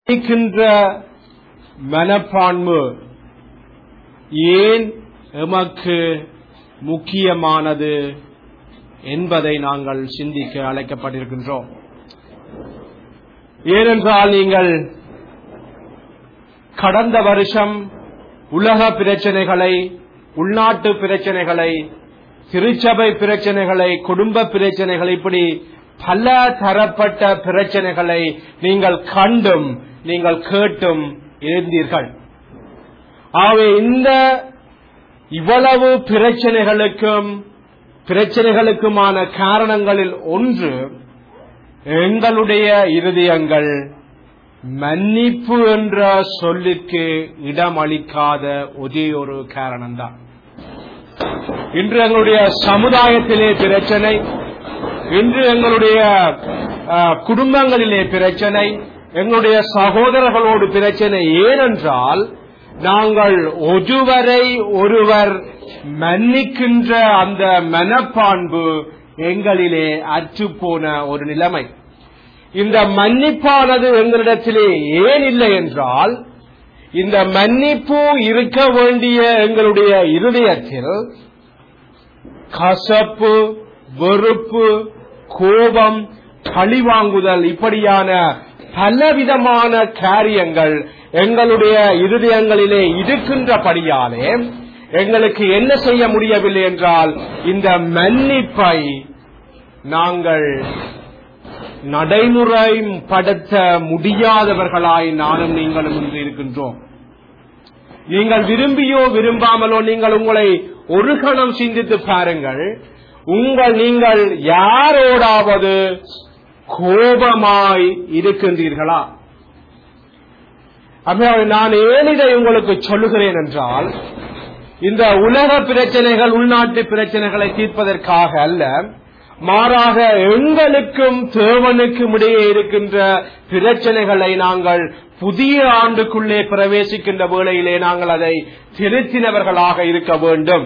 மன்னிக்கின்ற மனப்பான்மை ஏன் எமக்கு முக்கியமானது என்பதை நாங்கள் சிந்திக்க அழைக்கப்பட்டிருக்கின்றோம் ஏனென்றால் நீங்கள் கடந்த வருஷம் உலக பிரச்சனைகளை உள்நாட்டு பிரச்சனைகளை திருச்சபை பிரச்சனைகளை குடும்ப பிரச்சனைகள் இப்படி பல தரப்பட்ட பிரச்சனைகளை நீங்கள் கண்டும் நீங்கள் கேட்டும் இருந்தீர்கள் ஆகவே இந்த இவ்வளவு பிரச்சனைகளுக்கும் பிரச்சனைகளுக்குமான காரணங்களில் ஒன்று எங்களுடைய இருதயங்கள் மன்னிப்பு என்ற சொல்லுக்கு இடம் அளிக்காத ஒரே ஒரு காரணம்தான் இன்று எங்களுடைய சமுதாயத்திலே பிரச்சனை இன்று எங்களுடைய அஹ், குடும்பங்களிலே பிரச்சனை எங்களுடைய சகோதரர்களோடு பிரச்சனை ஏனென்றால் நாங்கள் ஒருவரை ஒருவர் மன்னிக்கின்ற அந்த மனப்பான்பு எங்களிலே அற்றுப்போன ஒரு நிலைமை இந்த மன்னிப்பானது எங்களிடத்திலே ஏன் இல்லை என்றால் இந்த மன்னிப்பு இருக்க வேண்டிய எங்களுடைய இருதயத்தில் கசப்பு வெறுப்பு கோபம் பழிவாங்குதல் இப்படியான பலவிதமான காரியங்கள் எங்களுடைய இருதயங்களிலே இருக்கின்றபடியாலே எங்களுக்கு என்ன செய்ய முடியவில்லை என்றால் இந்த மன்னிப்பை நாங்கள் நடைமுறைப்படுத்த முடியாதவர்களாய் நானும் நீங்களும் இன்று இருக்கின்றோம் நீங்கள் விரும்பியோ விரும்பாமலோ நீங்கள் உங்களை ஒரு கணம் சிந்தித்து பாருங்கள் உங்கள் நீங்கள் யாரோடாவது கோபமாய் இருக்கின்றீர்களா அப்ப நான் ஏன் இதை உங்களுக்கு சொல்லுகிறேன் என்றால் இந்த உலக பிரச்சனைகள் உள்நாட்டு பிரச்சனைகளை தீர்ப்பதற்காக அல்ல மாறாக எங்களுக்கும் தேவனுக்கும் இடையே இருக்கின்ற பிரச்சனைகளை நாங்கள் புதிய ஆண்டுக்குள்ளே பிரவேசிக்கின்ற வேளையிலே நாங்கள் அதை திருத்தினவர்களாக இருக்க வேண்டும்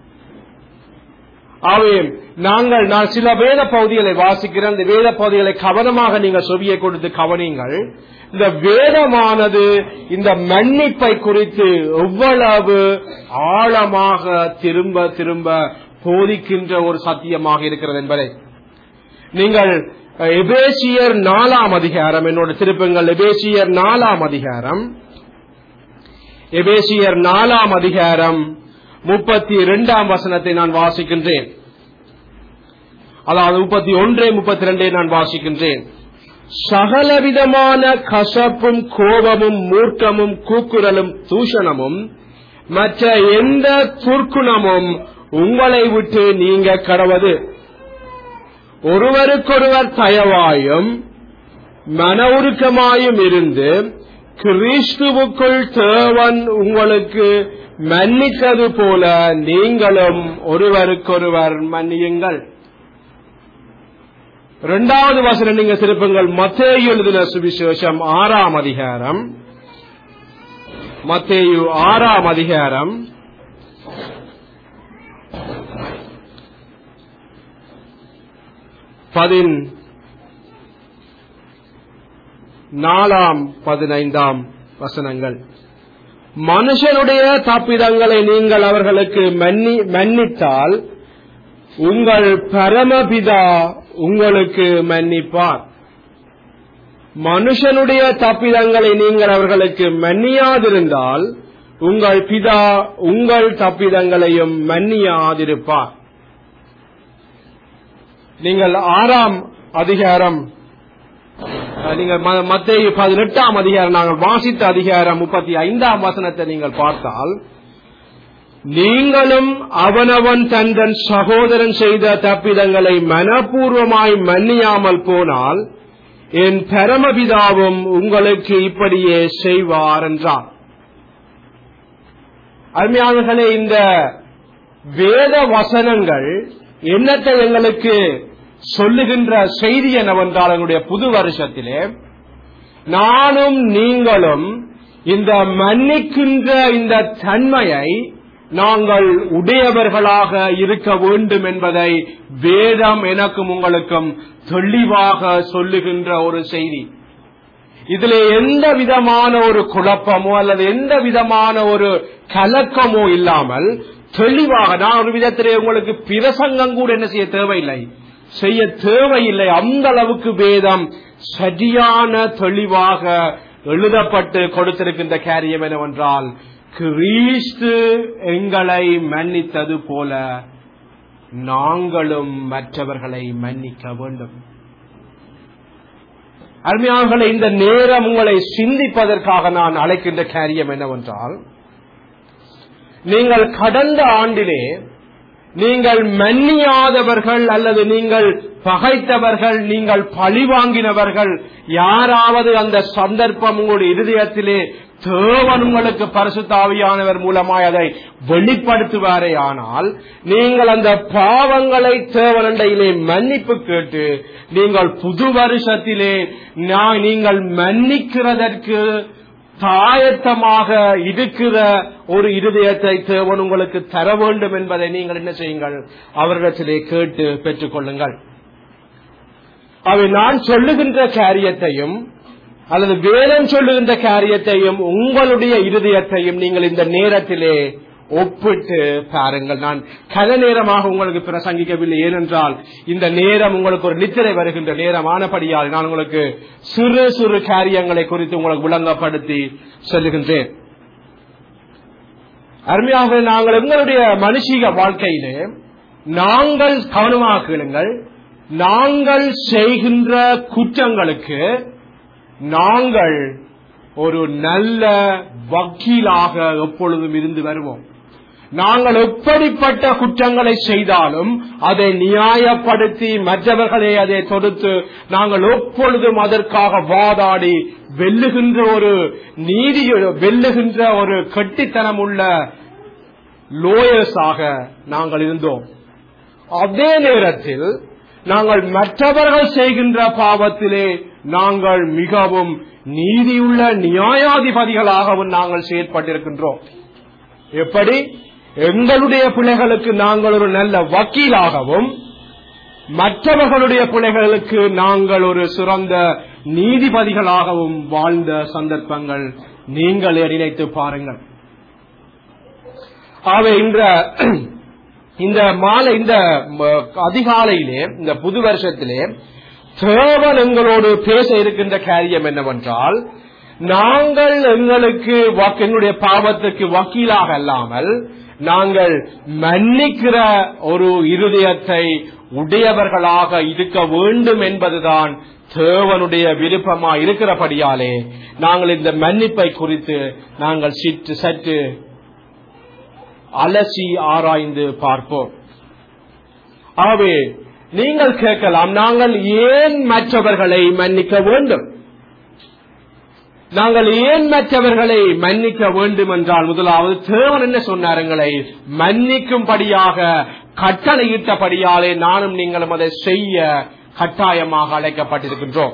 ஆகவே நாங்கள் நான் சில வேத பகுதிகளை வாசிக்கிறேன் இந்த வேத பகுதிகளை கவனமாக நீங்கள் செவியை கொடுத்து கவனிங்கள் இந்த வேதமானது இந்த மன்னிப்பை குறித்து எவ்வளவு ஆழமாக திரும்ப திரும்ப போதிக்கின்ற ஒரு சத்தியமாக இருக்கிறது என்பதை நீங்கள் எபேசியர் நாலாம் அதிகாரம் என்னோட திருப்பங்கள் எபேசியர் நாலாம் அதிகாரம் எபேசியர் நாலாம் அதிகாரம் முப்பத்தி இரண்டாம் வசனத்தை நான் வாசிக்கின்றேன் அதாவது முப்பத்தி ஒன்றே முப்பத்தி ரெண்டை நான் வாசிக்கின்றேன் சகலவிதமான கசப்பும் கோபமும் மூர்க்கமும் கூக்குரலும் தூஷணமும் மற்ற எந்த துர்க்குணமும் உங்களை விட்டு நீங்க கடவது ஒருவருக்கொருவர் தயவாயும் மன உருக்கமாயும் இருந்து கிறிஸ்துவுக்குள் தேவன் உங்களுக்கு மன்னித்தது போல நீங்களும் ஒருவருக்கொருவர் மன்னியுங்கள் இரண்டாவது வசனம் நீங்க திருப்புங்கள் மத்தேயு எழுதின சுவிசேஷம் ஆறாம் அதிகாரம் மத்தேயு ஆறாம் அதிகாரம் பதின் நாலாம் பதினைந்தாம் வசனங்கள் மனுஷனுடைய தப்பிதங்களை நீங்கள் அவர்களுக்கு மன்னி- மன்னித்தால் உங்கள் பரமபிதா உங்களுக்கு மன்னிப்பார் மனுஷனுடைய தப்பிதங்களை நீங்கள் அவர்களுக்கு மன்னியாதிருந்தால் உங்கள் பிதா உங்கள் தப்பிதங்களையும் மன்னியாதிருப்பார் நீங்கள் ஆறாம் அதிகாரம் அஹ், நீங்கள் ம- மத்தேயு பதினெட்டாம் அதிகாரம் நாங்கள் வாசித்த அதிகாரம் முப்பத்தி ஐந்தாம் வசனத்தை நீங்கள் பார்த்தால் நீங்களும் அவனவன் தன் தன் சகோதரன் செய்த தப்பிதங்களை மனப்பூர்வமாய் மன்னியாமல் போனால் என் பரமபிதாவும் உங்களுக்கு இப்படியே செய்வார் என்றார் அருமையானர்களே இந்த வேத வசனங்கள் என்னத்தை எங்களுக்கு சொல்லுகின்ற செய்தி என்னவென்றால் எங்களுடைய புது வருஷத்திலே நானும் நீங்களும் இந்த மன்னிக்கின்ற இந்த தன்மையை நாங்கள் உடையவர்களாக இருக்க வேண்டும் என்பதை வேதம் எனக்கும் உங்களுக்கும் தெளிவாக சொல்லுகின்ற ஒரு செய்தி இதுல எந்த விதமான ஒரு குழப்பமோ அல்லது எந்த விதமான ஒரு கலக்கமோ இல்லாமல் தெளிவாக நான் ஒரு விதத்திலே உங்களுக்கு பிரசங்கம் கூட என்ன செய்ய தேவையில்லை செய்ய தேவையில்லை அந்த அளவுக்கு வேதம் சரியான தெளிவாக எழுதப்பட்டு கொடுத்திருக்கின்ற காரியம் என்னவென்றால் கிறிஸ்து எங்களை மன்னித்தது போல நாங்களும் மற்றவர்களை மன்னிக்க வேண்டும் அருமையானவர்களே இந்த நேரம் உங்களை சிந்திப்பதற்காக நான் அழைக்கின்ற காரியம் என்னவென்றால் நீங்கள் கடந்த ஆண்டிலே நீங்கள் மன்னியாதவர்கள் அல்லது நீங்கள் பகைத்தவர்கள் நீங்கள் பழிவாங்கினவர்கள் யாராவது அந்த சந்தர்ப்பம் உங்களுடைய இருதயத்திலே தேவன் உங்களுக்கு பரிசுத்தாவியானவர் மூலமாய் அதை வெளிப்படுத்துவாரே ஆனால் நீங்கள் அந்த பாவங்களை தேவனண்டையிலே மன்னிப்பு கேட்டு நீங்கள் புது வருஷத்திலே நான் நீங்கள் மன்னிக்கிறதற்கு தாயத்தமாக இருக்கிற ஒரு இருதயத்தை தேவன் உங்களுக்கு தர வேண்டும் என்பதை நீங்கள் என்ன செய்யுங்கள் அவரிடத்திலே கேட்டு பெற்றுக் கொள்ளுங்கள் அவை நான் சொல்லுகின்ற காரியத்தையும் அல்லது வேதம் சொல்லுகின்ற காரியத்தையும் உங்களுடைய இருதயத்தையும் நீங்கள் இந்த நேரத்திலே ஒப்பிட்டு பாருங்கள் நான் கன நேரமாக உங்களுக்கு பிரசங்கிக்கவில்லை ஏனென்றால் இந்த நேரம் உங்களுக்கு ஒரு நித்திரை வருகின்ற நேரம் ஆனபடியால் நான் உங்களுக்கு சிறு சிறு காரியங்களை குறித்து உங்களுக்கு விளங்கப்படுத்தி சொல்லுகின்றேன் அருமையாக நாங்கள் எங்களுடைய மனுஷிக வாழ்க்கையிலே நாங்கள் கவனமாக கேளுங்கள் நாங்கள் செய்கின்ற குற்றங்களுக்கு நாங்கள் ஒரு நல்ல வக்கீலாக எப்பொழுதும் இருந்து வருவோம் நாங்கள் எப்படிப்பட்ட குற்றங்களை செய்தாலும் அதை நியாயப்படுத்தி மற்றவர்களை அதை தொடுத்து நாங்கள் எப்பொழுதும் அதற்காக வாதாடி வெல்லுகின்ற ஒரு நீதி வெல்லுகின்ற ஒரு கட்டித்தனம் உள்ள லோயர்ஸாக நாங்கள் இருந்தோம் அதே நேரத்தில் நாங்கள் மற்றவர்கள் செய்கின்ற பாவத்திலே நாங்கள் மிகவும் நீதியுள்ள நியாயாதிபதிகளாகவும் நாங்கள் செயற்பட்டிருக்கின்றோம் எப்படி எங்களுடைய பிள்ளைகளுக்கு நாங்கள் ஒரு நல்ல வக்கீலாகவும் மற்றவர்களுடைய பிள்ளைகளுக்கு நாங்கள் ஒரு சிறந்த நீதிபதிகளாகவும் வாழ்ந்த சந்தர்ப்பங்கள் நீங்கள் நினைத்து பாருங்கள் ஆகவே இந்த இந்த மாலை இந்த அதிகாலையிலே இந்த புது வருஷத்திலே தேவன் எங்களோடு பேச இருக்கின்ற காரியம் என்னவென்றால் நாங்கள் எங்களுக்கு எங்களுடைய பாவத்துக்கு வக்கீலாக அல்லாமல் நாங்கள் மன்னிக்கிற ஒரு இருதயத்தை உடையவர்களாக இருக்க வேண்டும் என்பதுதான் தேவனுடைய விருப்பமா இருக்கிறபடியாலே நாங்கள் இந்த மன்னிப்பை குறித்து நாங்கள் சிற்று சற்று அலசி ஆராய்ந்து பார்ப்போம் ஆகவே நீங்கள் கேட்கலாம் நாங்கள் ஏன் மற்றவர்களை மன்னிக்க வேண்டும் நாங்கள் ஏன் மற்றவர்களை மன்னிக்க வேண்டும் என்றால் முதலாவது தேவன் என்ன சொன்னார் எங்களை மன்னிக்கும்படியாக கட்டளையிட்டபடியாலே நானும் நீங்களும் அதை செய்ய கட்டாயமாக அழைக்கப்பட்டிருக்கின்றோம்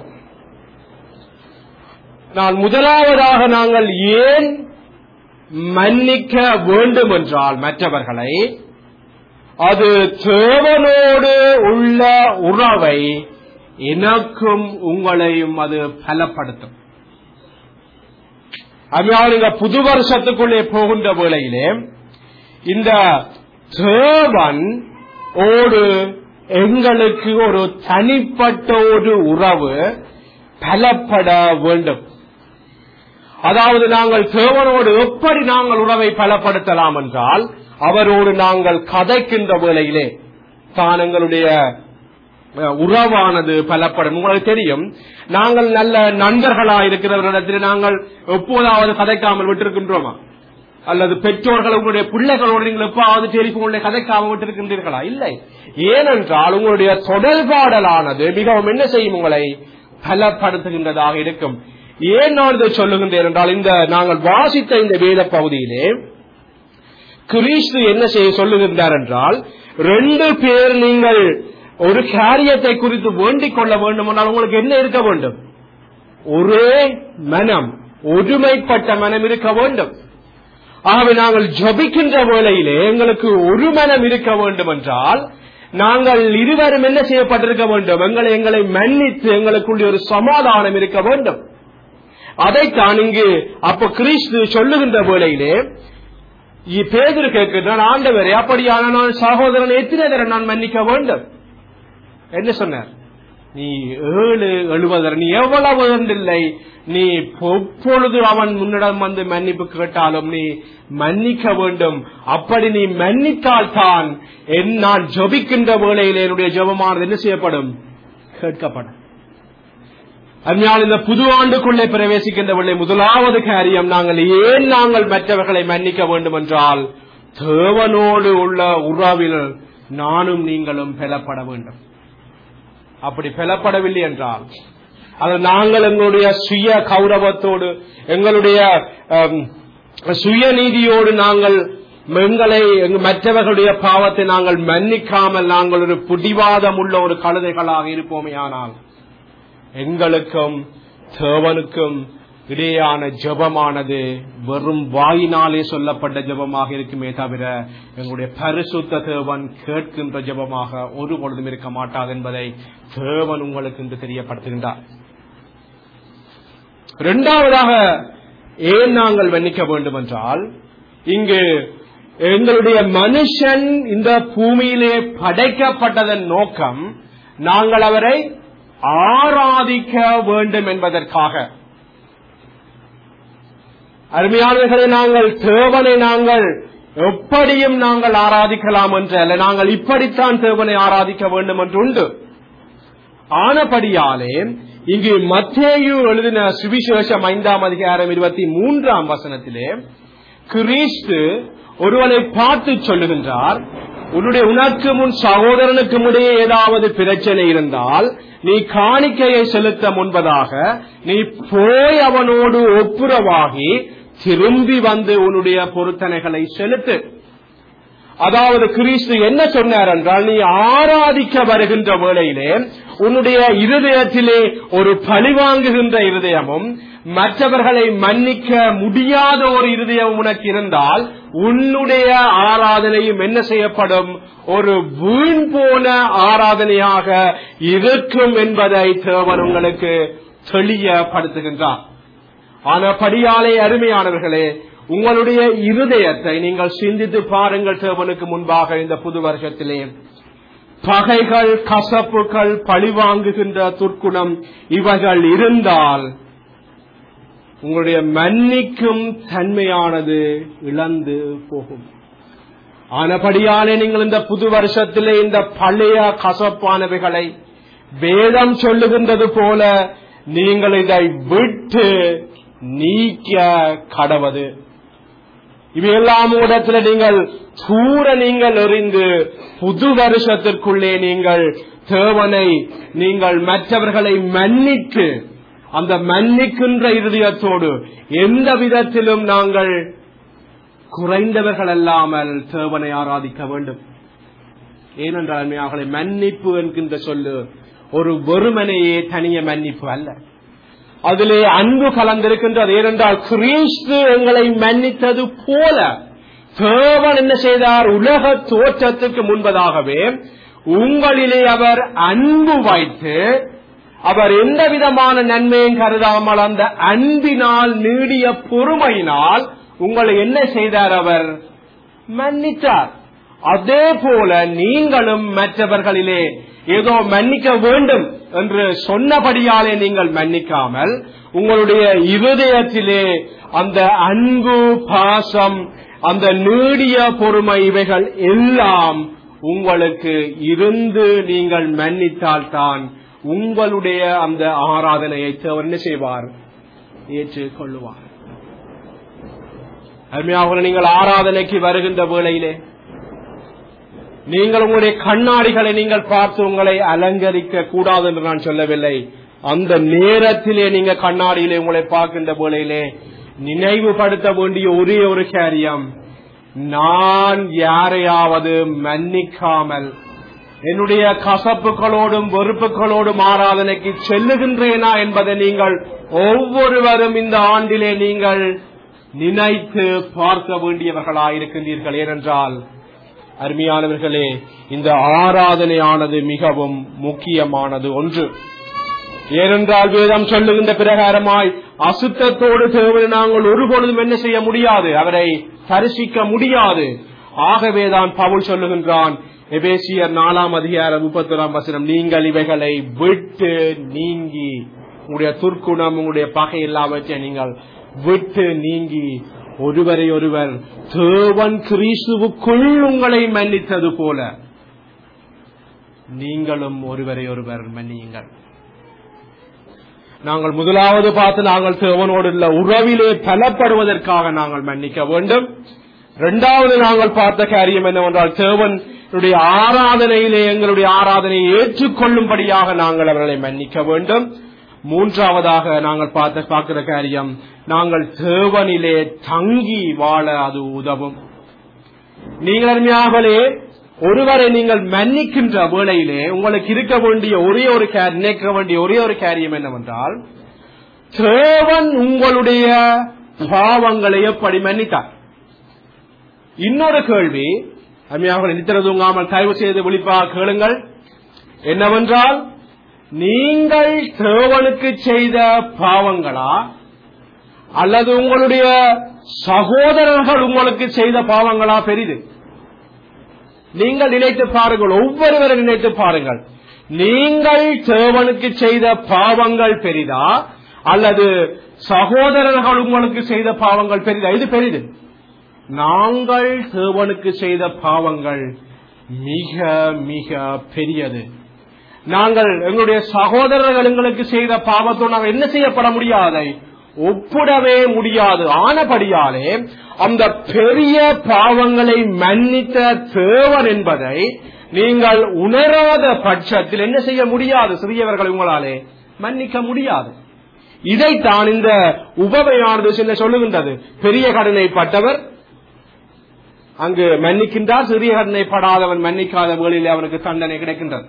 நான் முதலாவதாக நாங்கள் ஏன் மன்னிக்க வேண்டும் என்றால் மற்றவர்களை அது தேவனோடு உள்ள உறவை எனக்கும் உங்களையும் அது பலப்படுத்தும் அதனால புது வருஷத்துக்குள்ளே போகின்ற வேளையிலே இந்த தேவன் ஓடு எங்களுக்கு ஒரு தனிப்பட்ட ஒரு உறவு பலப்பட வேண்டும் அதாவது நாங்கள் தேவனோடு எப்படி நாங்கள் உறவை பலப்படுத்தலாம் என்றால் அவரோடு நாங்கள் கதைக்கின்ற வேளையிலே தான் எங்களுடைய உறவானது பலப்படும் உங்களுக்கு தெரியும் நாங்கள் நல்ல நண்பர்களா இருக்கிறவர்களிடத்தில் நாங்கள் எப்போதாவது கதைக்காமல் விட்டிருக்கின்றோமா அல்லது பெற்றோர்கள் உங்களுடைய பிள்ளைகளோடு நீங்கள் எப்பாவது டெலிபோன்ல கதைக்காமல் விட்டிருக்கின்றீர்களா இல்லை ஏனென்றால் உங்களுடைய தொடர்பாடலானது மிகவும் என்ன செய்யும் உங்களை பலப்படுத்துகின்றதாக இருக்கும் ஏன் நான் இதை சொல்லுகின்றேன் என்றால் இந்த நாங்கள் வாசித்த இந்த வேத பகுதியிலே கிறிஸ்து என்ன செய்ய சொல்லுகின்றார் என்றால் ரெண்டு பேர் நீங்கள் ஒரு காரியத்தை குறித்து வேண்டிக் கொள்ள வேண்டும் என்றால் உங்களுக்கு என்ன இருக்க வேண்டும் ஒரே மனம் ஒருமைப்பட்ட மனம் இருக்க வேண்டும் ஆகவே நாங்கள் ஜபிக்கின்ற வேளையிலே எங்களுக்கு ஒரு மனம் இருக்க வேண்டும் என்றால் நாங்கள் இருவரும் என்ன செய்யப்பட்டிருக்க வேண்டும் எங்களை எங்களை மன்னித்து எங்களுக்குள்ளே ஒரு சமாதானம் இருக்க வேண்டும் அதைத்தான் இங்கு அப்ப கிறிஸ்து சொல்லுகின்ற வேளையிலே இ- பேதுரு கேட்கிறான் ஆண்டவரே அப்படியான நான் சகோதரன் எத்தனை தடவை நான் மன்னிக்க வேண்டும் என்ன சொன்னார் நீ ஏழு எழுபதர் நீ எவ்வளவு இல்லை நீ எப்பொழுது அவன் முன்னிடம் வந்து மன்னிப்பு கேட்டாலும் நீ மன்னிக்க வேண்டும் அப்படி நீ மன்னித்தால் தான் என் நான் ஜபிக்கின்ற வேளையில் என்னுடைய ஜெபமானது என்ன செய்யப்படும் கேட்கப்படும் அதனால் இந்த புது ஆண்டுக்குள்ளே பிரவேசிக்கின்ற வேளை முதலாவது காரியம் நாங்கள் ஏன் நாங்கள் மற்றவர்களை மன்னிக்க வேண்டும் என்றால் தேவனோடு உள்ள உறவில் நானும் நீங்களும் பெறப்பட வேண்டும் அப்படி பெறப்படவில்லை என்றால் அது நாங்கள் எங்களுடைய சுய கௌரவத்தோடு எங்களுடைய அம், சுயநீதியோடு நாங்கள் எங்களை எங்க- மற்றவர்களுடைய பாவத்தை நாங்கள் மன்னிக்காமல் நாங்கள் ஒரு புடிவாதம் உள்ள ஒரு கழுதைகளாக இருப்போமே ஆனால் எங்களுக்கும் தேவனுக்கும் இடையான ஜெபமானது வெறும் வாயினாலே சொல்லப்பட்ட ஜெபமாக இருக்குமே தவிர எங்களுடைய பரிசுத்த தேவன் கேட்கின்ற ஜெபமாக ஒரு பொழுதும் இருக்க மாட்டாது என்பதை தேவன் உங்களுக்கு இன்று தெரியப்படுத்துகின்றார் இரண்டாவதாக ஏன் நாங்கள் மன்னிக்க வேண்டும் என்றால் இங்கு எங்களுடைய மனுஷன் இந்த பூமியிலே படைக்கப்பட்டதன் நோக்கம் நாங்கள் அவரை ஆராதிக்க வேண்டும் என்பதற்காக அருமையானவர்களை நாங்கள் தேவனை நாங்கள் எப்படியும் நாங்கள் ஆராதிக்கலாம் என்று அல்ல நாங்கள் இப்படித்தான் தேவனை ஆராதிக்க வேண்டும் என்று உண்டு ஆனபடியாலே இங்கு மத்தேயு எழுதின சுவிசேஷம் ஐந்தாம் அதிகாரம் இருபத்தி மூன்றாம் வசனத்திலே கிறிஸ்து ஒருவனை பார்த்து சொல்லுகின்றார் உன்னுடைய உனக்கு முன் சகோதரனுக்கு இடையே ஏதாவது பிரச்சனை இருந்தால் நீ காணிக்கையை செலுத்த முன்பதாக நீ போய் அவனோடு ஒப்புரவாகி திரும்பி வந்து உன்னுடைய பொருத்தனைகளை செலுத்து அதாவது கிறிஸ்து என்ன சொன்னார் என்றால் நீ ஆராதிக்க வருகின்ற வேளையிலே உன்னுடைய இருதயத்திலே ஒரு பழிவாங்குகின்ற இருதயமும் மற்றவர்களை மன்னிக்க முடியாத ஒரு இருதயம் உனக்கு இருந்தால் உன்னுடைய ஆராதனையும் என்ன செய்யப்படும் ஒரு வீண் போன ஆராதனையாக இருக்கும் என்பதை தேவன் உங்களுக்கு தெளியப்படுத்துகின்றார் ஆனபடியாலே அருமையானவர்களே உங்களுடைய இருதயத்தை நீங்கள் சிந்தித்து பாருங்கள் தேவனுக்கு முன்பாக இந்த புது வருஷத்திலே பகைகள் கசப்புகள் பழிவாங்குகின்ற துர்க்குணம் இவைகள் இருந்தால் உங்களுடைய மன்னிக்கும் தன்மையானது இழந்து போகும் ஆனபடியாலே நீங்கள் இந்த புது வருஷத்திலே இந்த பழைய கசப்பானவைகளை வேதம் சொல்லுகின்றது போல நீங்கள் இதை விட்டு நீக்க கடவது இவையெல்லாம் இடத்துல நீங்கள் தூர நீங்கள் எறிந்து புது வருஷத்திற்குள்ளே நீங்கள் தேவனை நீங்கள் மற்றவர்களை மன்னித்து அந்த மன்னிக்கின்ற இருதயத்தோடு எந்த விதத்திலும் நாங்கள் குறைந்தவர்கள் அல்லாமல் தேவனை ஆராதிக்க வேண்டும் ஏனென்றால் அருமையாகலை மன்னிப்பு என்கின்ற சொல்லு ஒரு வெறுமனையே தனிய மன்னிப்பு அல்ல அதிலே அன்பு கலந்திருக்கின்றது ஏனென்றால் கிறிஸ்து எங்களை மன்னித்தது போல தேவன் என்ன செய்தார் உலக தோற்றத்துக்கு முன்பதாகவே உங்களிலே அவர் அன்பு வைத்து அவர் எந்த விதமான நன்மையும் கருதாமல் அந்த அன்பினால் நீடிய பொறுமையினால் உங்களை என்ன செய்தார் அவர் மன்னித்தார் அதே போல நீங்களும் மற்றவர்களிலே ஏதோ மன்னிக்க வேண்டும் என்று சொன்னபடியாலே நீங்கள் மன்னிக்காமல் உங்களுடைய இருதயத்திலே அந்த அன்பு பாசம் அந்த நீடிய பொறுமை இவைகள் எல்லாம் உங்களுக்கு இருந்து நீங்கள் மன்னித்தால்தான் உங்களுடைய அந்த ஆராதனையை அவர் என்ன செய்வார் ஏற்றுக்கொள்ளுவார் அருமையாக நீங்கள் ஆராதனைக்கு வருகின்ற வேளையிலே நீங்கள் உங்களுடைய கண்ணாடிகளை நீங்கள் பார்த்து உங்களை அலங்கரிக்க கூடாது என்று நான் சொல்லவில்லை அந்த நேரத்திலே நீங்க கண்ணாடியிலே உங்களை பார்க்கின்ற வேளையிலே நினைவுபடுத்த வேண்டிய ஒரே ஒரு காரியம் நான் யாரையாவது மன்னிக்காமல் என்னுடைய கசப்புகளோடும் வெறுப்புகளோடும் ஆராதனைக்கு செல்லுகின்றேனா என்பதை நீங்கள் ஒவ்வொருவரும் இந்த ஆண்டிலே நீங்கள் நினைத்து பார்க்க வேண்டியவர்களாயிருக்கின்றீர்கள் ஏனென்றால் அருமையானவர்களே இந்த ஆராதனையானது மிகவும் முக்கியமானது ஒன்று ஏனென்றால் வேதம் சொல்லுகின்ற பிரகாரமாய் அசுத்தத்தோடு தேவனை நாங்கள் ஒருபொழுதும் என்ன செய்ய முடியாது அவரை தரிசிக்க முடியாது ஆகவேதான் பவுல் சொல்லுகின்றான் எபேசியர் நாலாம் அதிகாரம் முப்பத்தொராம் வசனம் நீங்கள் இவைகளை விட்டு நீங்கி உங்களுடைய துர்க்குணம் உங்களுடைய பகை எல்லாவற்றை நீங்கள் விட்டு நீங்கி ஒருவரை ஒருவர் தேவன் கிறிஸ்துவுக்குள் உங்களை மன்னித்தது போல நீங்களும் ஒருவரை ஒருவர் மன்னியுங்கள் நாங்கள் முதலாவது பார்த்து நாங்கள் தேவனோடு உள்ள உறவிலே பலப்படுவதற்காக நாங்கள் மன்னிக்க வேண்டும் இரண்டாவது நாங்கள் பார்த்த காரியம் என்னவென்றால் தேவனுடைய ஆராதனையிலே எங்களுடைய ஆராதனையை ஏற்றுக்கொள்ளும்படியாக நாங்கள் அவர்களை மன்னிக்க வேண்டும் மூன்றாவதாக நாங்கள் பார்த்த பார்க்கிற காரியம் நாங்கள் தேவனிலே தங்கி வாழ அது உதவும் நீங்கள் அருமையாகலே ஒருவரை நீங்கள் மன்னிக்கின்ற வேளையிலே உங்களுக்கு இருக்க வேண்டிய ஒரே ஒரு கா- நினைக்க வேண்டிய ஒரே ஒரு காரியம் என்னவென்றால் தேவன் உங்களுடைய பாவங்களை எப்படி மன்னித்தார் இன்னொரு கேள்வி அருமையாக நித்திர தூங்காமல் தயவு செய்து விழிப்பாக கேளுங்கள் என்னவென்றால் நீங்கள் தேவனுக்கு செய்த பாவங்களா அல்லது உங்களுடைய சகோதரர்கள் உங்களுக்கு செய்த பாவங்களா பெரிது நீங்கள் நினைத்து பாருங்கள் ஒவ்வொருவரும் நினைத்து பாருங்கள் நீங்கள் தேவனுக்கு செய்த பாவங்கள் பெரிதா அல்லது சகோதரர்கள் உங்களுக்கு செய்த பாவங்கள் பெரிதா இது பெரிது நாங்கள் தேவனுக்கு செய்த பாவங்கள் மிக மிக பெரியது நாங்கள் எங்களுடைய சகோதரர்கள் எங்களுக்கு செய்த பாவத்தோடு நாங்கள் என்ன செய்யப்பட முடியாதை ஒப்பிடவே முடியாது ஆனபடியாலே அந்த பெரிய பாவங்களை மன்னித்த தேவன் என்பதை நீங்கள் உணராத பட்சத்தில் என்ன செய்ய முடியாது சிறியவர்கள் உங்களாலே மன்னிக்க முடியாது இதைத்தான் இந்த உபவையானது சில சொல்லுகின்றது பெரிய கடனை பட்டவர் அங்கு மன்னிக்கின்றார் சிறிய கடனை படாதவன் மன்னிக்காத வேளையிலே அவனுக்கு தண்டனை கிடைக்கின்றது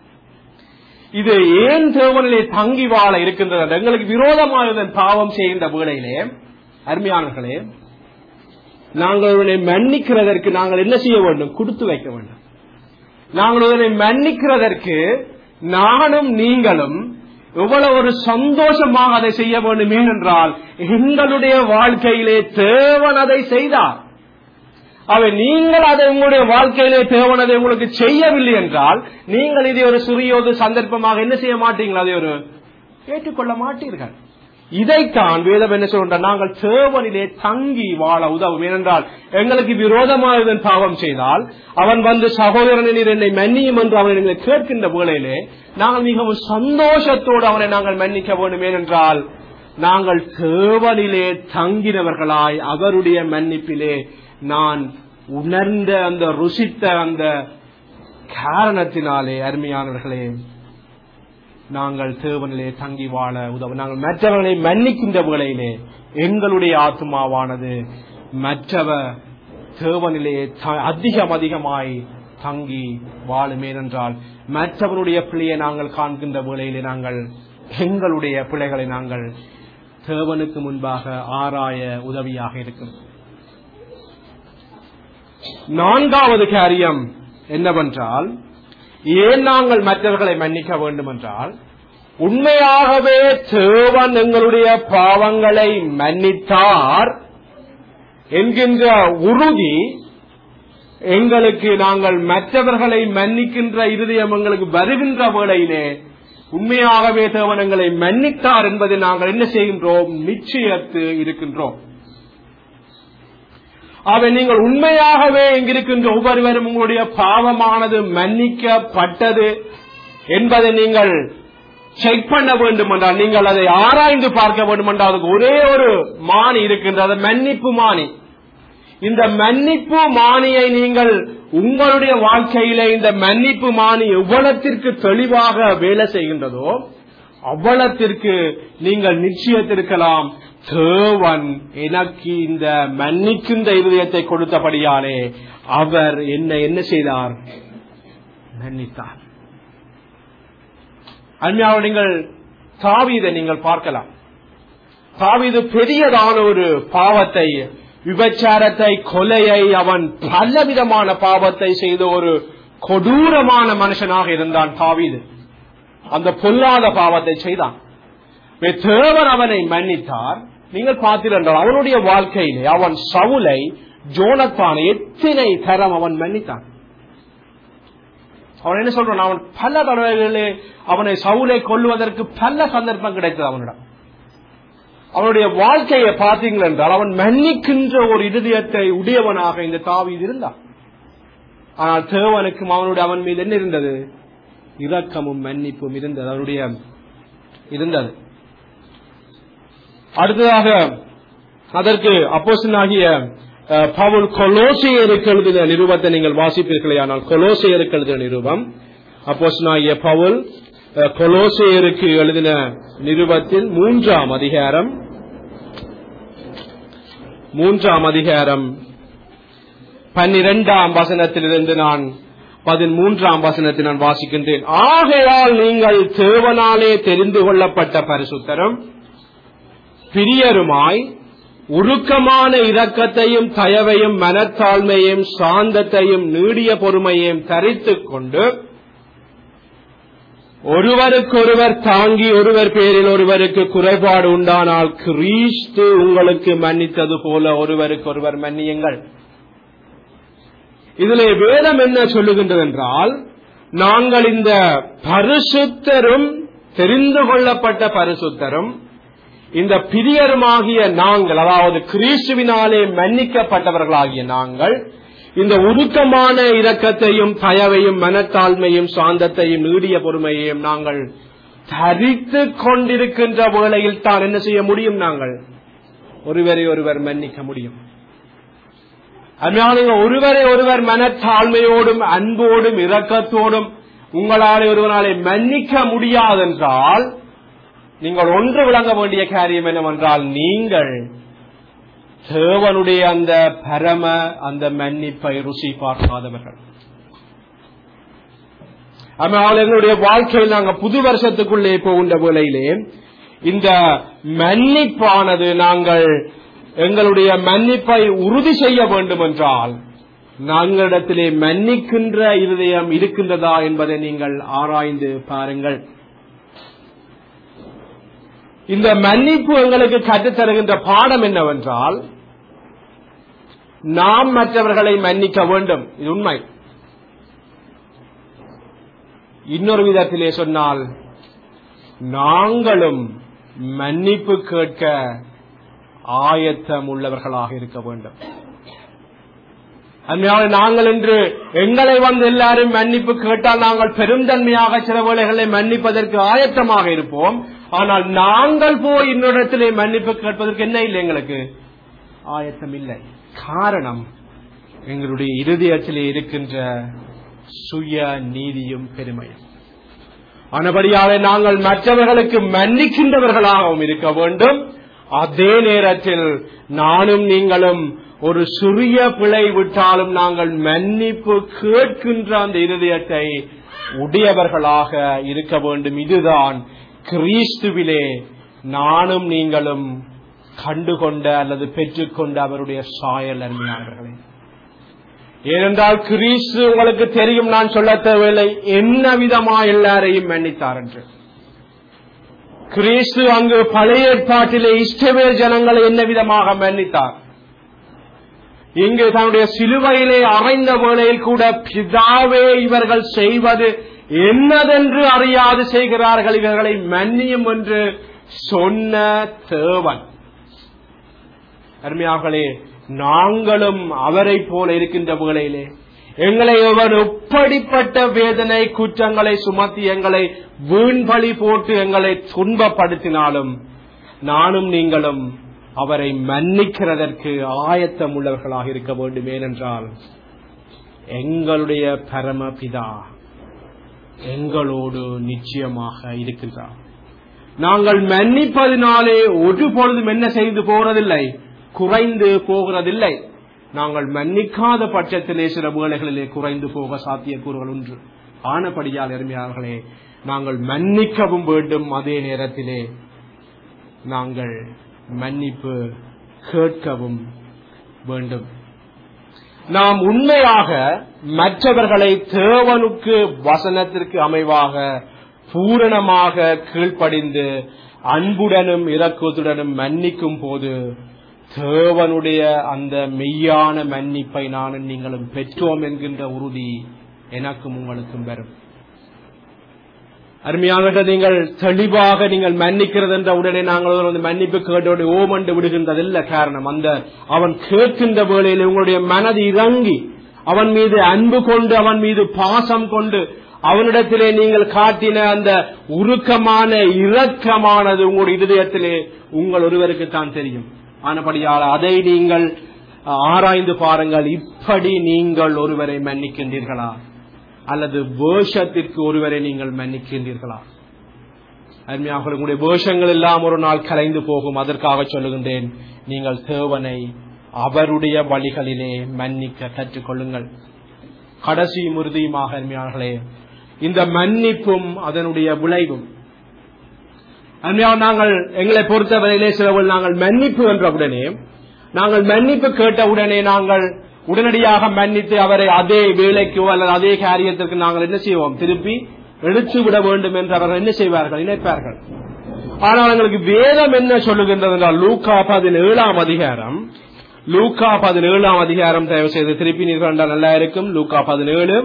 இது ஏன் தேவனிலே தங்கி வாழ இருக்கின்றது என்று எங்களுக்கு விரோதமாக இதன் பாவம் செய்கின்ற வேளையிலே அருமையானவர்களே நாங்கள் இதனை மன்னிக்கிறதற்கு நாங்கள் என்ன செய்ய வேண்டும் கொடுத்து வைக்க வேண்டும் நாங்கள் இதனை மன்னிக்கிறதற்கு நானும் நீங்களும் எவ்வளவு ஒரு சந்தோஷமாக அதை செய்ய வேண்டும் ஏனென்றால் எங்களுடைய வாழ்க்கையிலே தேவன் அதை செய்தார் அவை நீங்கள் அதை உங்களுடைய வாழ்க்கையிலே தேவன் அதை உங்களுக்கு செய்யவில்லை என்றால் நீங்கள் இதை ஒரு சிறியோது சந்தர்ப்பமாக என்ன செய்ய மாட்டீங்களா அதை ஒரு ஏற்றுக்கொள்ள மாட்டீர்கள் இதைத்தான் வேதம் என்ன சொல்ற நாங்கள் தேவனிலே தங்கி வாழ உதவும் ஏனென்றால் எங்களுக்கு விரோதமாக இதன் பாவம் செய்தால் அவன் வந்து சகோதரனில் என்னை மன்னியும் என்று அவன் எங்களை கேட்கின்ற வேளையிலே நாங்கள் மிகவும் சந்தோஷத்தோடு அவனை நாங்கள் மன்னிக்க வேண்டும் ஏனென்றால் நாங்கள் தேவனிலே தங்கினவர்களாய் அவருடைய மன்னிப்பிலே நான் உணர்ந்த அந்த ருசித்த அந்த காரணத்தினாலே அருமையானவர்களே நாங்கள் தேவனிலே தங்கி வாழ உதவும் நாங்கள் மற்றவர்களை மன்னிக்கின்ற வேளையிலே எங்களுடைய ஆத்மாவானது மற்றவ தேவனிலே த- அதிகம் அதிகமாய் தங்கி வாழும் ஏனென்றால் மற்றவருடைய பிள்ளையை நாங்கள் காண்கின்ற வேளையிலே நாங்கள் எங்களுடைய பிள்ளைகளை நாங்கள் தேவனுக்கு முன்பாக ஆராய உதவியாக இருக்கும் நான்காவது காரியம் என்னவென்றால் ஏன் நாங்கள் மற்றவர்களை மன்னிக்க வேண்டும் என்றால் உண்மையாகவே தேவன் எங்களுடைய பாவங்களை மன்னித்தார் என்கின்ற உறுதி எங்களுக்கு நாங்கள் மற்றவர்களை மன்னிக்கின்ற இருதயம் எங்களுக்கு வருகின்ற வேளையிலே உண்மையாகவே தேவன் எங்களை மன்னித்தார் என்பதை நாங்கள் என்ன செய்கின்றோம் நிச்சயத்து இருக்கின்றோம் அவை நீங்கள் உண்மையாகவே இங்கிருக்கின்ற ஒவ்வொருவரும் உங்களுடைய பாவமானது மன்னிக்கப்பட்டது என்பதை நீங்கள் செக் பண்ண வேண்டும் என்றால் நீங்கள் அதை ஆராய்ந்து பார்க்க வேண்டும் என்றால் அதுக்கு ஒரே ஒரு மானி இருக்கின்றது அது மன்னிப்பு மானி இந்த மன்னிப்பு மானியை நீங்கள் உங்களுடைய வாழ்க்கையில இந்த மன்னிப்பு மானி எவ்வளத்திற்கு தெளிவாக வேலை செய்கின்றதோ அவ்வளத்திற்கு நீங்கள் நிச்சயத்திருக்கலாம் தேவன் எனக்கு இந்த மன்னிக்கின்ற இருதயத்தை கொடுத்தபடியாலே அவர் என்ன என்ன செய்தார் மன்னித்தார் அன்மையாக நீங்கள் தாவீதை நீங்கள் பார்க்கலாம் தாவீது பெரியதான ஒரு பாவத்தை விபச்சாரத்தை கொலையை அவன் பலவிதமான பாவத்தை செய்த ஒரு கொடூரமான மனுஷனாக இருந்தான் தாவீது அந்த பொல்லாத பாவத்தை செய்தான் தேவன் அவனை மன்னித்தார் நீங்கள் பார்த்தீர்கள் அவனுடைய வாழ்க்கையிலே அவன் சவுலை ஜோனத்தானை எத்தனை தரம் அவன் மன்னித்தான் அவன் என்ன சொல்றான் அவன் பல தடவைகளே அவனை சவுலை கொல்லுவதற்கு பல சந்தர்ப்பம் கிடைத்தது அவனிடம் அவனுடைய வாழ்க்கையை பார்த்தீங்கள் என்றால் அவன் மன்னிக்கின்ற ஒரு இருதயத்தை உடையவனாக இந்த தாவீது இருந்தான் ஆனால் தேவனுக்கும் அவனுடைய அவன் மீது என்ன இருந்தது இரக்கமும் மன்னிப்பும் இருந்தது அவனுடைய இருந்தது அடுத்ததாக அதற்கு அப்போசனாகிய பவுல் கொலோசையருக்கு எழுதின நிருபத்தை நீங்கள் வாசிப்பீர்களே ஆனால் கொலோசையருக்கு எழுதின நிருபம் அப்போசனாகிய பவுல் கொலோசையருக்கு எழுதின நிருபத்தில் மூன்றாம் அதிகாரம் மூன்றாம் அதிகாரம் பன்னிரெண்டாம் வசனத்திலிருந்து நான் பதிமூன்றாம் வசனத்தை நான் வாசிக்கின்றேன் ஆகையால் நீங்கள் தேவனாலே தெரிந்து கொள்ளப்பட்ட பரிசுத்தரும் பிரியருமாய் உருக்கமான இரக்கத்தையும் தயவையும் மனத்தாழ்மையும் சாந்தத்தையும் நீடிய பொறுமையையும் தரித்துக் கொண்டு ஒருவருக்கொருவர் தாங்கி ஒருவர் பேரில் ஒருவருக்கு குறைபாடு உண்டானால் கிரீஸ்து உங்களுக்கு மன்னித்தது போல ஒருவருக்கொருவர் மன்னியுங்கள் இதிலே வேதம் என்ன சொல்லுகின்றது என்றால் நாங்கள் இந்த பரிசுத்தரும் தெரிந்து கொள்ளப்பட்ட பரிசுத்தரும் இந்த பிரியருமாகிய நாங்கள் அதாவது கிறிஸ்துவினாலே மன்னிக்கப்பட்டவர்களாகிய நாங்கள் இந்த உருக்கமான இரக்கத்தையும் தயவையும் மனத்தாழ்மையும் சாந்தத்தையும் நீடிய பொறுமையையும் நாங்கள் தரித்து கொண்டிருக்கின்ற வேளையில் தான் என்ன செய்ய முடியும் நாங்கள் ஒருவரை ஒருவர் மன்னிக்க முடியும் அதனால ஒருவரை ஒருவர் மனத்தாழ்மையோடும் அன்போடும் இரக்கத்தோடும் உங்களாலே ஒருவனாலே மன்னிக்க முடியாதென்றால் நீங்கள் ஒன்று விளங்க வேண்டிய காரியம் என்னவென்றால் நீங்கள் தேவனுடைய அந்த பரம அந்த மன்னிப்பை ருசி பார்க்காதவர்கள் அதனால் எங்களுடைய வாழ்க்கையில் நாங்கள் புது வருஷத்துக்குள்ளே போகின்ற வேளையிலே இந்த மன்னிப்பானது நாங்கள் எங்களுடைய மன்னிப்பை உறுதி செய்ய வேண்டும் என்றால் நாங்களிடத்திலே மன்னிக்கின்ற இருதயம் இருக்கின்றதா என்பதை நீங்கள் ஆராய்ந்து பாருங்கள் இந்த மன்னிப்பு எங்களுக்கு கற்றுத்தருகின்ற பாடம் என்னவென்றால் நாம் மற்றவர்களை மன்னிக்க வேண்டும் இது உண்மை இன்னொரு விதத்திலே சொன்னால் நாங்களும் மன்னிப்பு கேட்க ஆயத்தம் உள்ளவர்களாக இருக்க வேண்டும் அதனால நாங்கள் என்று எங்களை வந்து எல்லாரும் மன்னிப்பு கேட்டால் நாங்கள் பெருந்தன்மையாக சில வேளைகளை மன்னிப்பதற்கு ஆயத்தமாக இருப்போம் ஆனால் நாங்கள் போய் இன்னொருத்திலே மன்னிப்பு கேட்பதற்கு என்ன இல்லை எங்களுக்கு ஆயத்தம் இல்லை காரணம் எங்களுடைய இருதயத்திலே இருக்கின்ற சுய நீதியும் பெருமையும் ஆனபடியாலே நாங்கள் மற்றவர்களுக்கு மன்னிக்கின்றவர்களாகவும் இருக்க வேண்டும் அதே நேரத்தில் நானும் நீங்களும் ஒரு சிறிய பிழை விட்டாலும் நாங்கள் மன்னிப்பு கேட்கின்ற அந்த இருதயத்தை உடையவர்களாக இருக்க வேண்டும் இதுதான் கிறிஸ்துவிலே நானும் நீங்களும் கண்டுகொண்ட அல்லது பெற்றுக்கொண்ட அவருடைய சாயல் அருமையானவர்களே ஏனென்றால் கிறிஸ்து உங்களுக்கு தெரியும் நான் சொல்ல தேவையில்லை என்ன விதமா எல்லாரையும் மன்னித்தார் என்று கிறிஸ்து அங்கு பழைய ஏற்பாட்டிலே இஷ்டவேல் ஜனங்களை என்ன விதமாக மன்னித்தார் இங்கு தன்னுடைய சிலுவையிலே அறைந்த வேளையில் கூட பிதாவே இவர்கள் செய்வது என்னதென்று அறியாது செய்கிறார்கள் இவர்களை மன்னியும் என்று சொன்ன தேவன் அருமையார்களே நாங்களும் அவரை போல இருக்கின்ற வேளையிலே எங்களை அவர் எப்படிப்பட்ட வேதனை குற்றங்களை சுமத்தி எங்களை வீண்பலி போட்டு எங்களை துன்பப்படுத்தினாலும் நானும் நீங்களும் அவரை மன்னிக்கிறதற்கு ஆயத்தம் உள்ளவர்களாக இருக்க வேண்டும் ஏனென்றால் எங்களுடைய பரமபிதா எங்களோடு நிச்சயமாக இருக்கின்றார் நாங்கள் மன்னிப்பதினாலே ஒரு பொழுதும் என்ன செய்து போறதில்லை குறைந்து போகிறதில்லை நாங்கள் மன்னிக்காத பட்சத்திலே சில வேளைகளிலே குறைந்து போக சாத்தியக்கூறுகள் ஒன்று ஆனபடியால் எருமையாளர்களே நாங்கள் மன்னிக்கவும் வேண்டும் அதே நேரத்திலே நாங்கள் மன்னிப்பு கேட்கவும் வேண்டும் நாம் உண்மையாக மற்றவர்களை தேவனுக்கு வசனத்திற்கு அமைவாக பூரணமாக கீழ்ப்படிந்து அன்புடனும் இரக்கத்துடனும் மன்னிக்கும் போது தேவனுடைய அந்த மெய்யான மன்னிப்பை நானும் நீங்களும் பெற்றோம் என்கின்ற உறுதி எனக்கும் உங்களுக்கும் வரும் அருமையாக நீங்கள் தெளிவாக நீங்கள் மன்னிக்கிறது என்ற உடனே நாங்கள் வந்து மன்னிப்பு கேட்டோடு ஓமண்டு விடுகின்றதில்ல காரணம் அந்த அவன் கேட்கின்ற வேளையில் உங்களுடைய மனது இறங்கி அவன் மீது அன்பு கொண்டு அவன் மீது பாசம் கொண்டு அவனிடத்திலே நீங்கள் காட்டின அந்த உருக்கமான இரக்கமானது உங்களுடைய இருதயத்திலே உங்கள் ஒருவருக்கு தான் தெரியும் ஆனபடியால் அதை நீங்கள் ஆராய்ந்து பாருங்கள் இப்படி நீங்கள் ஒருவரை மன்னிக்கின்றீர்களா அல்லது வேஷத்திற்கு ஒருவரை நீங்கள் மன்னிக்கின்றீர்களா அருமையாக உங்களுடைய வேஷங்கள் எல்லாம் ஒரு நாள் கலைந்து போகும் அதற்காக சொல்லுகின்றேன் நீங்கள் தேவனை அவருடைய வழிகளிலே மன்னிக்க கற்றுக்கொள்ளுங்கள் கடைசி முருதியுமாக அருமையார்களே இந்த மன்னிப்பும் அதனுடைய விளைவும் அருமையாக நாங்கள் எங்களை பொறுத்தவரையிலே சிலவள் நாங்கள் மன்னிப்பு என்ற உடனே நாங்கள் மன்னிப்பு கேட்ட உடனே நாங்கள் உடனடியாக மன்னித்து அவரை அதே வேலைக்கோ அல்லது அதே காரியத்திற்கு நாங்கள் என்ன செய்வோம் திருப்பி எடுத்து விட வேண்டும் என்று அவர்கள் என்ன செய்வார்கள் நினைப்பார்கள் ஆனால் எங்களுக்கு வேதம் என்ன சொல்லுகின்றது என்றால் லூக்கா பதினேழாம் அதிகாரம் லூக்கா பதினேழாம் அதிகாரம் தயவு செய்து திருப்பி நீர்கள் என்றால் நல்லா இருக்கும் லூக்கா பதினேழு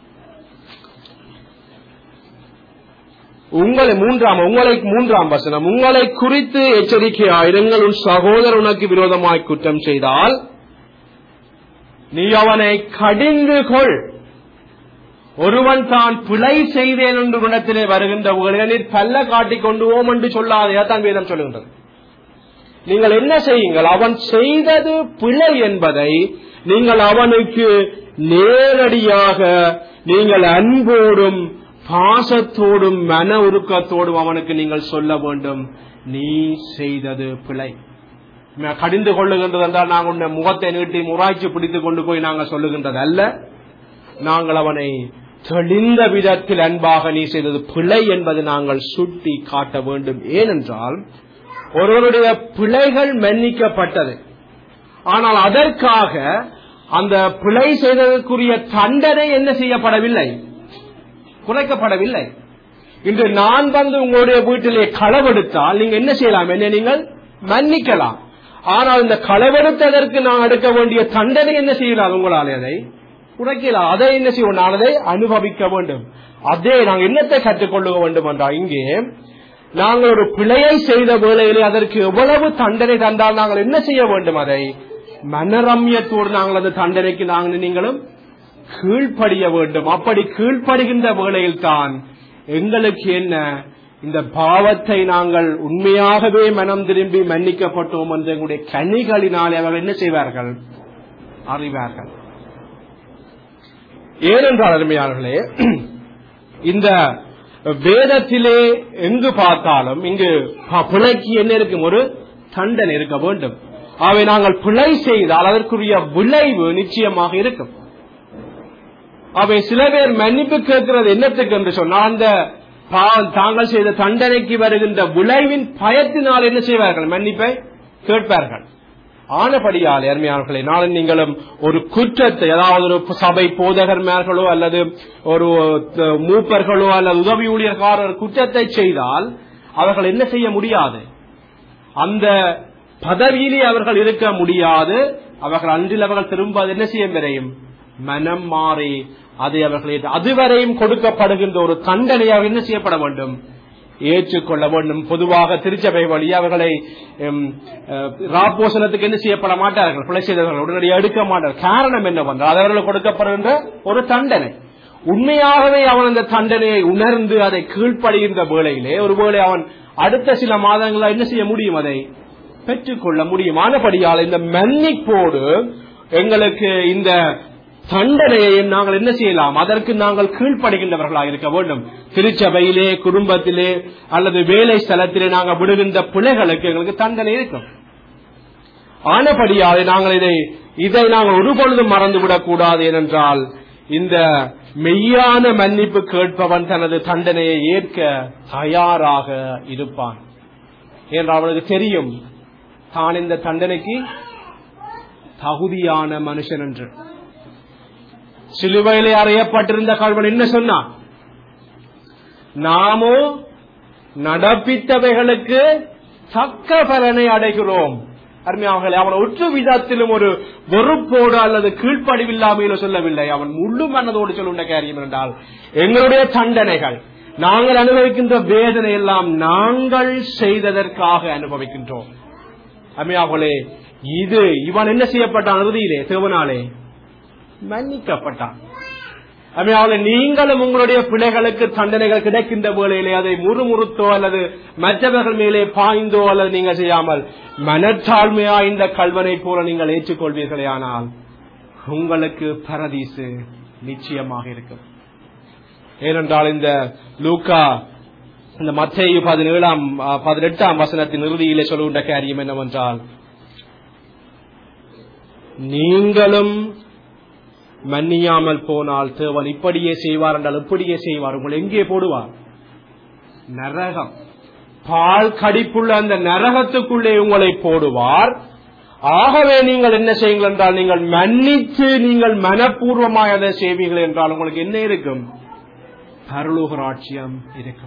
உங்களை மூன்றாம் உங்களை மூன்றாம் வசனம் உங்களை குறித்து எச்சரிக்கையாயிருங்கள் உன் சகோதரர் உனக்கு விரோதமாய் குற்றம் செய்தால் நீ அவனை கடிந்து கொள் ஒருவன் தான் பிழை செய்தேன் என்று குணத்திலே வருகின்ற உங்களில் பல்ல காட்டிக் கொண்டு ஓம் என்று சொல்லாதே தான் வேதம் சொல்லுகின்றது நீங்கள் என்ன செய்யுங்கள் அவன் செய்தது பிழை என்பதை நீங்கள் அவனுக்கு நேரடியாக நீங்கள் அன்போடும் பாசத்தோடும் மன உருக்கத்தோடும் அவனுக்கு நீங்கள் சொல்ல வேண்டும் நீ செய்தது பிழை கடிந்து கொள்ளுகின்றது என்றால் நாங்கள் உன்னை முகத்தை நீட்டி முறாய்ச்சி பிடித்துக் கொண்டு போய் நாங்கள் சொல்லுகின்றது அல்ல நாங்கள் அவனை தெளிந்த விதத்தில் அன்பாக நீ செய்தது பிழை என்பதை நாங்கள் சுட்டி காட்ட வேண்டும் ஏனென்றால் ஒருவருடைய பிழைகள் மன்னிக்கப்பட்டது ஆனால் அதற்காக அந்த பிழை செய்ததற்குரிய தண்டனை என்ன செய்யப்படவில்லை குறைக்கப்படவில்லை இன்று நான் வந்து உங்களுடைய வீட்டிலே களவெடுத்தால் நீங்க என்ன செய்யலாம் என்ன நீங்கள் மன்னிக்கலாம் ஆனால் இந்த களவெடுத்ததற்கு நான் எடுக்க வேண்டிய தண்டனை என்ன செய்யலாம் உங்களால் அதை குறைக்கலாம் அதை என்ன செய்வோம் நான் அதை அனுபவிக்க வேண்டும் அதே நாங்கள் என்னத்தை கற்றுக்கொள்ள வேண்டும் என்றால் இங்கே நாங்கள் ஒரு பிழையை செய்த வேளையிலே அதற்கு எவ்வளவு தண்டனை தந்தால் நாங்கள் என்ன செய்ய வேண்டும் அதை மனரம்யத்தோடு நாங்கள் அந்த தண்டனைக்கு நாங்கள் நீங்களும் கீழ்ப்படிய வேண்டும் அப்படி கீழ்ப்படுகின்ற வேளையில் தான் எங்களுக்கு என்ன இந்த பாவத்தை நாங்கள் உண்மையாகவே மனம் திரும்பி மன்னிக்கப்பட்டோம் என்று எங்களுடைய கனிகளினாலே அவர்கள் என்ன செய்வார்கள் அறிவார்கள் ஏனென்றால் அருமையாளர்களே இந்த வேதத்திலே எங்கு பார்த்தாலும் இங்கு பிழைக்கு என்ன இருக்கும் ஒரு தண்டனை இருக்க வேண்டும் அவை நாங்கள் பிழை செய்தால் அதற்குரிய விளைவு நிச்சயமாக இருக்கும் அவை சில பேர் மன்னிப்பு கேட்கிறது என்னத்துக்கு என்று சொன்னால் அந்த தாங்கள் செய்த தண்டனைக்கு வருகின்ற விளைவின் பயத்தினால் என்ன செய்வார்கள் மன்னிப்பை கேட்பார்கள் ஆனபடியால் அருமையாளர்களை நாளும் நீங்களும் ஒரு குற்றத்தை அதாவது ஒரு சபை போதகர்மார்களோ அல்லது ஒரு மூப்பர்களோ அல்லது உதவி ஊழியர்காரர் குற்றத்தை செய்தால் அவர்கள் என்ன செய்ய முடியாது அந்த பதவியிலே அவர்கள் இருக்க முடியாது அவர்கள் அன்றில் அவர்கள் திரும்ப என்ன செய்ய விரையும் மனம் மாறி அதை அவர்கள் அதுவரையும் கொடுக்கப்படுகின்ற ஒரு தண்டனையாக என்ன செய்யப்பட வேண்டும் ஏற்றுக்கொள்ள வேண்டும் பொதுவாக திருச்சபை வழி அவர்களை ராப்போசனத்துக்கு என்ன செய்யப்பட மாட்டார்கள் பிழை செய்தவர்கள் உடனடியாக எடுக்க மாட்டார்கள் காரணம் என்னவென்றால் அவர்களுக்கு கொடுக்கப்படுகின்ற ஒரு தண்டனை உண்மையாகவே அவன் அந்த தண்டனையை உணர்ந்து அதை கீழ்ப்படுகின்ற வேளையிலே ஒருவேளை அவன் அடுத்த சில மாதங்களா என்ன செய்ய முடியும் அதை பெற்றுக்கொள்ள முடியும் ஆனபடியால் இந்த மன்னிப்போடு எங்களுக்கு இந்த தண்டனையை நாங்கள் என்ன செய்யலாம் அதற்கு நாங்கள் கீழ்ப்படுகின்றவர்களாக இருக்க வேண்டும் திருச்சபையிலே குடும்பத்திலே அல்லது வேலை ஸ்தலத்திலே நாங்கள் விடுகின்ற பிள்ளைகளுக்கு எங்களுக்கு தண்டனை இருக்கும் ஆனபடியால் நாங்கள் இதை இதை நாங்கள் ஒருபொழுதும் மறந்துவிடக் கூடாது ஏனென்றால் இந்த மெய்யான மன்னிப்பு கேட்பவன் தனது தண்டனையை ஏற்க தயாராக இருப்பான் என்றால் அவனுக்கு தெரியும் தான் இந்த தண்டனைக்கு தகுதியான மனுஷன் என்று சிலுவையிலே அறையப்பட்டிருந்த கல்வன் என்ன சொன்னான் நாமோ நடப்பித்தவைகளுக்கு தக்க பலனை அடைகிறோம் அருமையாவர்களே அவன் ஒற்று விதத்திலும் ஒரு வெறுப்போடு அல்லது கீழ்ப்படிவில்லாமையிலோ சொல்லவில்லை அவன் முழு மனதோடு சொல்லுண்ட காரியம் என்றால் எங்களுடைய தண்டனைகள் நாங்கள் அனுபவிக்கின்ற வேதனை எல்லாம் நாங்கள் செய்ததற்காக அனுபவிக்கின்றோம் அருமையாவர்களே இது இவன் என்ன செய்யப்பட்டான் இறுதியிலே தேவனாலே மன்னிக்கப்பட்டான் அவளை நீங்களும் உங்களுடைய பிள்ளைகளுக்கு தண்டனைகள் கிடைக்கின்ற வேளையிலே அதை முறுமுறுத்தோ அல்லது மற்றவர்கள் மேலே பாய்ந்தோ அல்லது நீங்கள் செய்யாமல் மனத்தாழ்மையா இந்த கல்வனை போல நீங்கள் ஏற்றுக்கொள்வீர்களே ஆனால் உங்களுக்கு பரதீசு நிச்சயமாக இருக்கும் ஏனென்றால் இந்த லூக்கா இந்த மத்திய பதினேழாம் பதினெட்டாம் வசனத்தின் இறுதியிலே சொல்லுகின்ற காரியம் என்னவென்றால் நீங்களும் மன்னியாமல் போனால் தேவன் இப்படியே செய்வார் என்றால் இப்படியே செய்வார் உங்களை எங்கே போடுவார் நரகம் பால் கடிப்புள்ள அந்த நரகத்துக்குள்ளே உங்களை போடுவார் ஆகவே நீங்கள் என்ன செய்யுங்கள் என்றால் நீங்கள் மன்னித்து நீங்கள் மனப்பூர்வமாக அதை செய்வீர்கள் என்றால் உங்களுக்கு என்ன இருக்கும் பரலோகராட்சியம் இருக்கும்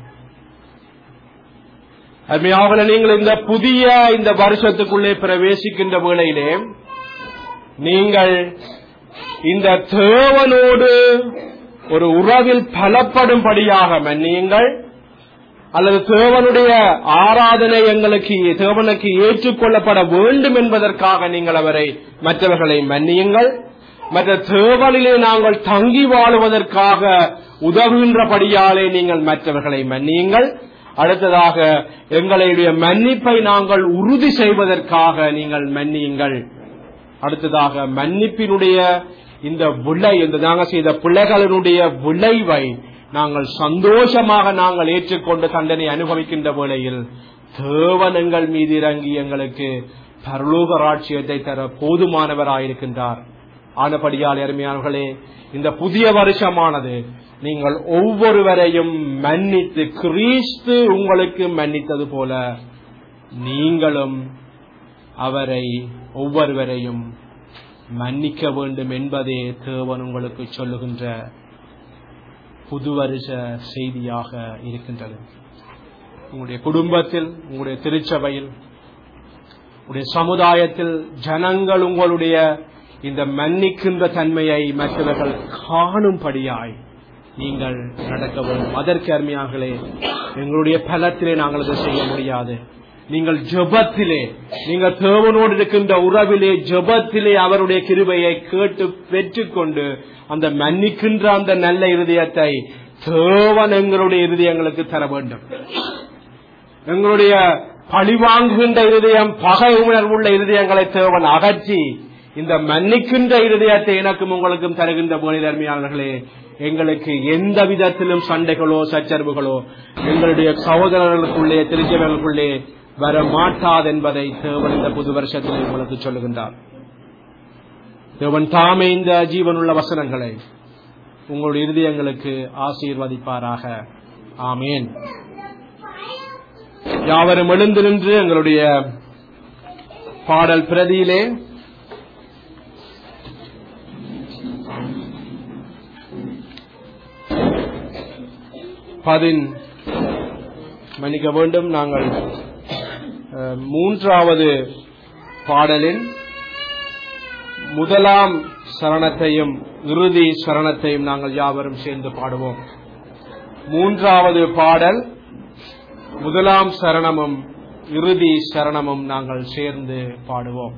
அருமையாக நீங்கள் இந்த புதிய இந்த வருஷத்துக்குள்ளே பிரவேசிக்கின்ற வேளையிலே நீங்கள் இந்த தேவனோடு ஒரு உறவில் பலப்படும்படியாக மன்னியுங்கள் அல்லது தேவனுடைய ஆராதனை எங்களுக்கு தேவனுக்கு ஏற்றுக்கொள்ளப்பட வேண்டும் என்பதற்காக நீங்கள் அவரை மற்றவர்களை மன்னியுங்கள் மற்ற தேவனிலே நாங்கள் தங்கி வாழுவதற்காக உதவுகின்றபடியாலே நீங்கள் மற்றவர்களை மன்னியுங்கள் அடுத்ததாக எங்களுடைய மன்னிப்பை நாங்கள் உறுதி செய்வதற்காக நீங்கள் மன்னியுங்கள் அடுத்ததாக மன்னிப்பினுடைய இந்த விளை இந்த நாங்கள் செய்த பிள்ளைகளினுடைய விளைவை நாங்கள் சந்தோஷமாக நாங்கள் ஏற்றுக்கொண்டு தண்டனை அனுபவிக்கின்ற வேளையில் தேவன் எங்கள் மீது இறங்கி எங்களுக்கு பரலோக ராட்சியத்தை தர போதுமானவராயிருக்கின்றார் ஆனபடியால் அருமையானவர்களே இந்த புதிய வருஷமானது நீங்கள் ஒவ்வொருவரையும் மன்னித்து கிறிஸ்து உங்களுக்கு மன்னித்தது போல நீங்களும் அவரை ஒவ்வொருவரையும் மன்னிக்க வேண்டும் என்பதே தேவன் உங்களுக்கு சொல்லுகின்ற புது வருஷ செய்தியாக இருக்கின்றது உங்களுடைய குடும்பத்தில் உங்களுடைய திருச்சபையில் உங்களுடைய சமுதாயத்தில் ஜனங்கள் உங்களுடைய இந்த மன்னிக்கின்ற தன்மையை மற்றவர்கள் காணும்படியாய் நீங்கள் நடக்க வேண்டும் அதற்கு அருமையாகலே எங்களுடைய பலத்திலே நாங்கள் அதை செய்ய முடியாது நீங்கள் ஜபத்திலே நீங்கள் தேவனோடு இருக்கின்ற உறவிலே ஜபத்திலே அவருடைய கிருபையை கேட்டு பெற்றுக்கொண்டு அந்த மன்னிக்கின்ற அந்த நல்ல இருதயத்தை தேவன் எங்களுடைய இருதயங்களுக்கு தர வேண்டும் எங்களுடைய பழிவாங்குகின்ற இருதயம் பகை உணர்வுள்ள இருதயங்களை தேவன் அகற்றி இந்த மன்னிக்கின்ற இருதயத்தை எனக்கும் உங்களுக்கும் தருகின்ற போலிதர்மையாளர்களே எங்களுக்கு எந்த விதத்திலும் சண்டைகளோ சச்சரவுகளோ எங்களுடைய சகோதரர்களுக்குள்ளே திருச்சபர்களுக்குள்ளே வர மாட்டாது என்பதை தேவன் இந்த புது வருஷத்தில் உங்களுக்கு சொல்லுகின்றார் தேவன் தாமே இந்த ஜீவனுள்ள வசனங்களை உங்களுடைய இருதயங்களுக்கு ஆசீர்வதிப்பாராக ஆமேன் யாவரும் எழுந்து நின்று எங்களுடைய பாடல் பிரதியிலே பதின் மன்னிக்க வேண்டும் நாங்கள் அஹ், மூன்றாவது பாடலின் முதலாம் சரணத்தையும் இறுதி சரணத்தையும் நாங்கள் யாவரும் சேர்ந்து பாடுவோம் மூன்றாவது பாடல் முதலாம் சரணமும் இறுதி சரணமும் நாங்கள் சேர்ந்து பாடுவோம்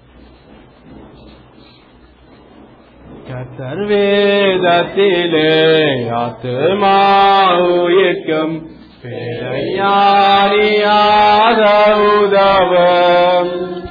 கத்தர் வேதத்திலே ஆத்துமா உயிர்க்கும் பேரையாரியாத உதவம்